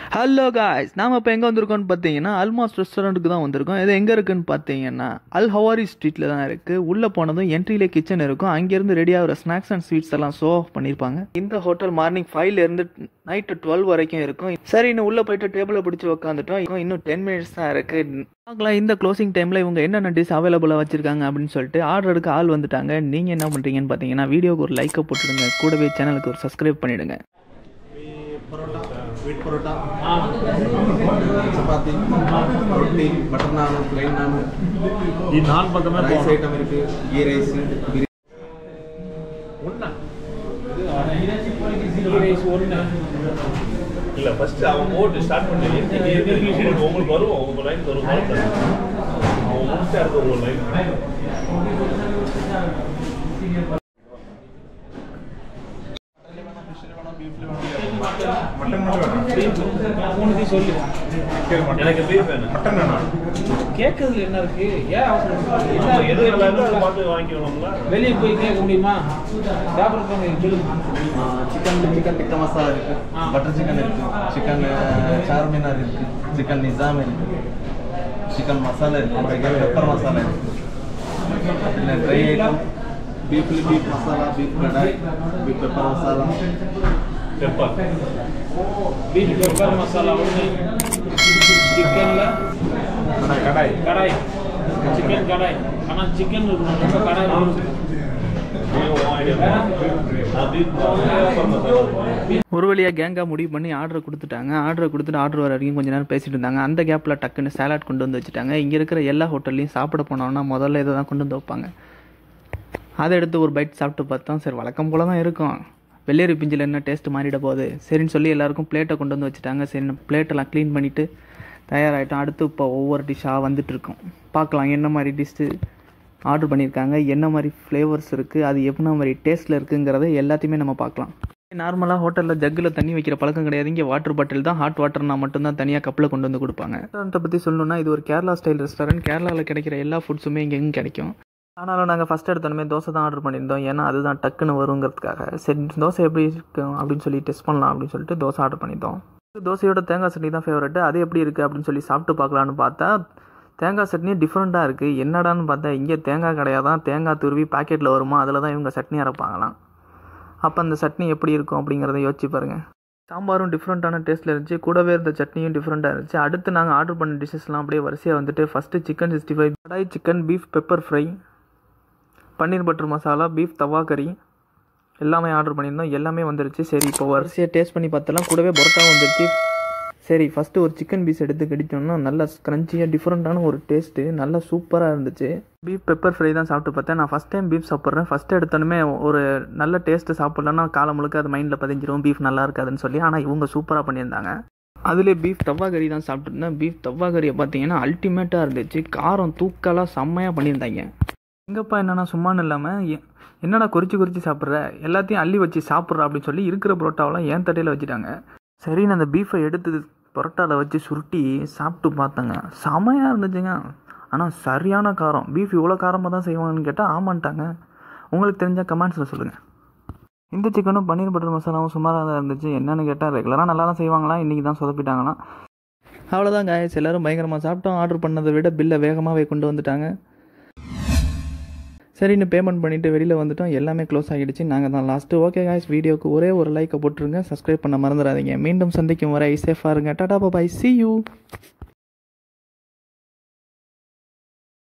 Hello guys நாம் இப்போ எங்கே வந்திருக்கோம்னு பார்த்தீங்கன்னா அல்மாஸ் ரெஸ்டாரண்ட்டுக்கு தான் வந்திருக்கோம் இது எங்கே இருக்குன்னு பார்த்தீங்கன்னா அல் ஹவாரி ஸ்ட்ரீட்டில் தான் இருக்குது உள்ளே போனதும் என்ட்ரியிலே கிச்சன் இருக்கும் அங்கேருந்து ரெடி ஆகிற ஸ்நாக்ஸ் அண்ட் ஸ்வீட்ஸ் எல்லாம் ஷோ ஆஃப் பண்ணியிருப்பாங்க இந்த ஹோட்டல் மார்னிங் ஃபைவ்லேருந்து நைட்டு டுவெல் வரைக்கும் இருக்கும் சரி இன்னும் உள்ளே போயிட்டு டேபிளை பிடிச்சி உட்காந்துட்டோம் இன்னும் டென் மினிட்ஸ் தான் இருக்குது பார்க்கலாம் இந்த க்ளோசிங் டைமில் இவங்க என்னென்ன டிஷ் அவைலபிளாக வச்சுருக்காங்க அப்படின்னு சொல்லிட்டு ஆர்டர் எடுக்க ஆள் வந்துட்டாங்க நீங்கள் என்ன பண்ணுறீங்கன்னு பார்த்தீங்கன்னா வீடியோக்கு ஒரு லைக்கை போட்டுடுங்க கூடவே சேனலுக்கு ஒரு சப்ஸ்கிரைப் பண்ணிவிடுங்க ಪರೋಟ ಸ್ವೀಟ್ ಪರೋಟ ಚಪಾತಿ ರೊಟ್ಟಿ ಬಟರ್ ನಾನು ಪ್ಲೈನ್ ನಾನು ಈ ನಾನ್ ಪಕ್ಕமே ರೈಸ್ போகணும். ಐಟಮ್ ಇருக்கு ಗೀ ರೈಸ್ ಬಿರಿಯಾನಿ ஒண்ணா? இல்ல ஃபர்ஸ்ட் அவன் போட்டு ஸ்டார்ட் பண்ணி எங்க எங்க இருக்கு உங்களுக்கு வரும் உங்க லைன் வரும் வரும் அவன் முடிச்சா இருக்கு உங்க லைன் எனக்கு பீஃப் வேணும் கேட்கறதுல என்ன இருக்கு ஏன் அவசரம் ஆமா, எது நல்லா இருக்கோ பார்த்து வாங்கிக்கணும்ல வெளியே போய் கேட்க முடியுமா வியாபாரம் பண்ணி சொல்லுங்க சிக்கன் சிக்கன் டிக்கா மசாலா இருக்கு பட்டர் சிக்கன் இருக்கு சிக்கன் சார் மீனார் இருக்கு சிக்கன் நிசாம் இருக்கு சிக்கன் மசாலா இருக்கு பெப்பர் மசாலா இருக்கு പിന്നെ ட்ரை ஐட்டம் பீஃப்ல beef masala beef kadai beef pepper masala pepper beef pepper masala ஒன்று சிக்கனில் கடாய் கடாய் கடாய் சிக்கன் கடாய் ஆனால் சிக்கன் இருக்கணும் ரொம்ப கடாய் இருக்கு. ஒரு வழியாக கேங்காக முடிவு பண்ணி ஆர்டர் கொடுத்துட்டாங்க ஆர்டர் கொடுத்துட்டு ஆர்டர் வர வரைக்கும் கொஞ்ச நேரம் பேசிட்டு இருந்தாங்க அந்த கேப்பில் டக்குன்னு சாலாட் கொண்டு வந்து வச்சுட்டாங்க இங்கே இருக்கிற எல்லா ஹோட்டல்லையும் சாப்பிட போனோம்னா முதல்ல இதை தான் கொண்டு வந்து வைப்பாங்க அதை எடுத்து ஒரு பைட் சாப்பிட்டு பார்த்தோம் சரி வழக்கம் போல தான் இருக்கும் வெள்ளேரி பிஞ்சில் என்ன டேஸ்ட் மாறிட போகுது சரின்னு சொல்லி எல்லாருக்கும் பிளேட்டை கொண்டு வந்து வச்சுட்டாங்க சரி பிளேட்டெல்லாம் க்ளீன் பண்ணிவிட்டு தயாராகிட்டோம் அடுத்து இப்போ ஒவ்வொரு டிஷ்ஷாக வந்துட்டு இருக்கோம் பார்க்கலாம் என்ன மாதிரி டிஷ்ஷு ஆர்டர் பண்ணியிருக்காங்க என்ன மாதிரி ஃப்ளேவர்ஸ் இருக்குது அது என்ன மாதிரி டேஸ்ட்டில் இருக்குங்கிறத எல்லாத்தையுமே நம்ம பார்க்கலாம் நார்மலாக ஹோட்டலில் ஜக்கில் தண்ணி வைக்கிற பழக்கம் கிடையாது இங்கே வாட்டர் பாட்டில் தான் ஹாட் வாட்டர்னா மட்டும்தான் தனியாக கப்பில் கொண்டு வந்து கொடுப்பாங்க ரெஸ்டாரண்ட்டை பற்றி சொல்லணும்னா இது ஒரு கேரளா ஸ்டைல் ரெஸ்டாரண்ட் கேரளாவில் கிடைக்கிற எல்லா ஃபுட்ஸுமே இங்கே எங்கே கிடைக்கும் ஆனாலும் நாங்கள் ஃபஸ்ட் எடுத்தோடனே தோசை தான் ஆர்டர் பண்ணியிருந்தோம் ஏன்னா அதுதான் டக்குன்னு வருங்கிறதுக்காக சரி தோசை எப்படி இருக்கும் அப்படின்னு சொல்லி டெஸ்ட் பண்ணலாம் அப்படின்னு சொல்லிட்டு தோசை ஆர்டர் பண்ணிட்டோம் தோசையோட தேங்காய் சட்னி தான் ஃபேவரெட்டு அது எப்படி இருக்குது அப்படின்னு சொல்லி சாப்பிட்டு பார்க்கலான்னு பார்த்தா தேங்காய் சட்னி டிஃப்ரெண்ட்டாக இருக்குது என்னடான்னு பார்த்தா இங்கே தேங்காய் கிடையாது தான் தேங்காய் துருவி பாக்கெட்டில் வருமா அதில் தான் இவங்க சட்னி அரைப்பாங்களாம் அப்போ அந்த சட்னி எப்படி இருக்கும் அப்படிங்கிறத யோசிச்சு பாருங்கள் சாம்பாரும் டிஃப்ரெண்ட்டான டேஸ்ட்டில் இருந்துச்சு கூடவே இருந்த சட்னியும் டிஃப்ரெண்ட்டாக இருந்துச்சு அடுத்து நாங்கள் ஆர்டர் பண்ண டிஷ்ஷஸ்லாம் அப்படியே வரிசையாக வந்துட்டு first chicken sixty five kadai chicken beef pepper fry paneer butter masala beef tawa கறி எல்லாமே ஆர்டர் பண்ணியிருந்தோம் எல்லாமே வந்துருச்சு சரி இப்போ வரிசையாக டேஸ்ட் பண்ணி பார்த்தலாம் கூடவே பரோட்டா வந்துருச்சு சரி ஃபஸ்ட்டு ஒரு சிக்கன் பீஸ் எடுத்து கடிச்சோம்னா நல்ல ஸ்க்ரன்ச்சியாக டிஃப்ரெண்ட்டான ஒரு டேஸ்ட்டு நல்லா சூப்பராக இருந்துச்சு பீஃப் பெப்பர் ஃப்ரை தான் சாப்பிட்டு பார்த்தேன் நான் ஃபஸ்ட் டைம் பீஃப் சாப்பிட்றேன் ஃபஸ்ட்டு எடுத்தோடனே ஒரு நல்ல டேஸ்ட்டு சாப்பிட்லன்னா காலம் முழுக்க அது மைண்டில் பதிஞ்சிரும் பீஃப் நல்லா இருக்காதுன்னு சொல்லி ஆனால் இவங்க சூப்பராக பண்ணியிருந்தாங்க அதிலே பீஃப் தவா கறி தான் சாப்பிட்டுருந்தேன் பீஃப் தவா கறியை பார்த்தீங்கன்னா அல்டிமேட்டாக இருந்துச்சு காரம் தூக்கலாக செம்மையாக பண்ணியிருந்தாங்க எங்கப்பா என்னன்னா சும்மான்னு இல்லாமல் எ- என்னடா குறிச்சு குறிச்சு சாப்பிட்ற எல்லாத்தையும் அள்ளி வச்சு சாப்பிட்ற அப்படின்னு சொல்லி இருக்கிற புரோட்டாவெல்லாம் ஏன் தட்டையில் வச்சுட்டாங்க சரின்னு அந்த பீஃபை எடுத்து பரோட்டாவில் வச்சு சுருட்டி சாப்பிட்டு பார்த்தேங்க செமையாக இருந்துச்சுங்க ஆனால் சரியான காரம் பீஃப் இவ்வளோ காரமாக தான் செய்வாங்கன்னு கேட்டால் ஆமான்ட்டாங்க உங்களுக்கு தெரிஞ்ச கமெண்ட்ஸில் சொல்லுங்கள் இந்த சிக்கனும் பன்னீர் பட்டர் மசாலாவும் சுமாராக தான் இருந்துச்சு என்னன்னு கேட்டால் ரெகுலராக நல்லா தான் செய்வாங்களா இன்றைக்கி தான் சொதப்பிட்டாங்களாம் அவ்வளோதான் காய்ஸ் எல்லோரும் பயங்கரமாக சாப்பிட்டோம் ஆர்டர் பண்ணதை விட பில்லை வேகமாகவே கொண்டு வந்துட்டாங்க சரின்னு பேமெண்ட் பண்ணிவிட்டு வெளியில் வந்துட்டோம் எல்லாமே க்ளோஸ் ஆகிடுச்சு நாங்கள் தான் லாஸ்ட்டு ஓகே காய்ஸ் வீடியோக்கு ஒரே ஒரு லைக்கை போட்டுருங்க சப்ஸ்கிரைப் பண்ண மறந்துடாதீங்க மீண்டும் சந்திக்கும் வரை சேஃபாக இருங்க டாடா பாய் சி யூ